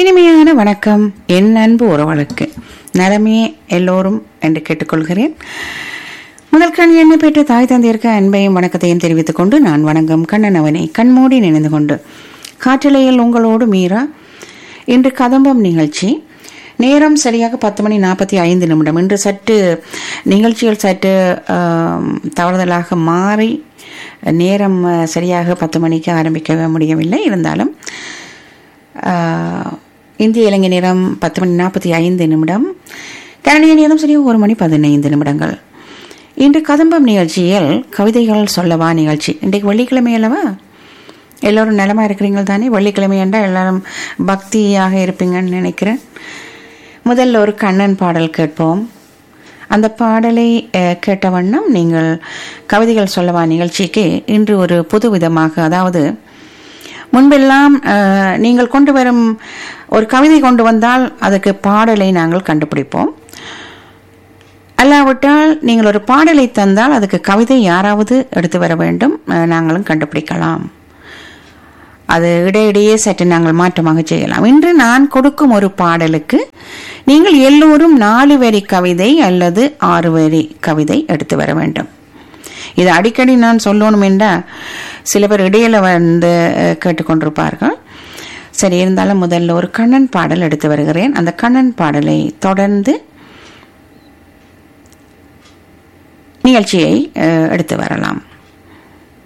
இனிமையான வணக்கம் என் அன்பு உறவுகளுக்கு நலமே எல்லோரும் என்று கேட்டுக்கொள்கிறேன் முதல் கண் என்னை பெற்ற தாய் தந்தையருக்கு அன்பையும் வணக்கத்தையும் தெரிவித்துக் கொண்டு நான் வணங்கும் கண்ணன் அவனை கண்மூடி நினைந்து கொண்டு காற்றலையில் உங்களோடு மீரா இன்று கதம்பம் நிகழ்ச்சி நேரம் சரியாக பத்து மணி நாற்பத்தி ஐந்து நிமிடம் இன்று சற்று நிகழ்ச்சிகள் சற்று ஆம், தவறுதலாக மாறி நேரம் அஹ், சரியாக பத்து மணிக்கு ஆரம்பிக்க முடியவில்லை இருந்தாலும் ஆஹ், இந்திய இலங்கை நேரம் பத்து மணி நாற்பத்தி ஐந்து நிமிடம் கனடிய நேரம் சரியாக ஒரு மணி பதினைந்து நிமிடங்கள் இன்று கதம்பம் நிகழ்ச்சியில் கவிதைகள் சொல்லவா நிகழ்ச்சி இன்றைக்கு வெள்ளிக்கிழமை அல்லவா எல்லோரும் நலமா இருக்கிறீங்க தானே வெள்ளிக்கிழமை என்றால் எல்லாரும் பக்தியாக இருப்பீங்கன்னு நினைக்கிறேன் முதல்ல ஒரு கண்ணன் பாடல் கேட்போம் அந்த பாடலை அஹ், கேட்ட வண்ணம் நீங்கள் கவிதைகள் சொல்லவா நிகழ்ச்சிக்கு இன்று ஒரு புது விதமாக அதாவது முன்பெல்லாம் அஹ், நீங்கள் கொண்டு வரும் ஒரு கவிதை கொண்டு வந்தால் அதுக்கு பாடலை நாங்கள் கண்டுபிடிப்போம் அல்லாவிட்டால் நீங்கள் ஒரு பாடலை தந்தால் அதுக்கு கவிதை யாராவது எடுத்து வர வேண்டும் அஹ், நாங்களும் கண்டுபிடிக்கலாம் அது இடையிடையே சற்று நாங்கள் மாற்றமாக செய்யலாம் இன்று நான் கொடுக்கும் ஒரு பாடலுக்கு நீங்கள் எல்லோரும் நாலு வரி கவிதை அல்லது ஆறு வரி கவிதை எடுத்து வர வேண்டும் இது அடிக்கடி நான் சொல்லணும் என்றால் சில பேர் இடையில வந்து அஹ், கேட்டுக்கொண்டிருப்பார்கள் சரி இருந்தாலும் முதல்ல ஒரு கண்ணன் பாடல் எடுத்து வருகிறேன் அந்த கண்ணன் பாடலை தொடர்ந்து நிகழ்ச்சியை அஹ், எடுத்து வரலாம்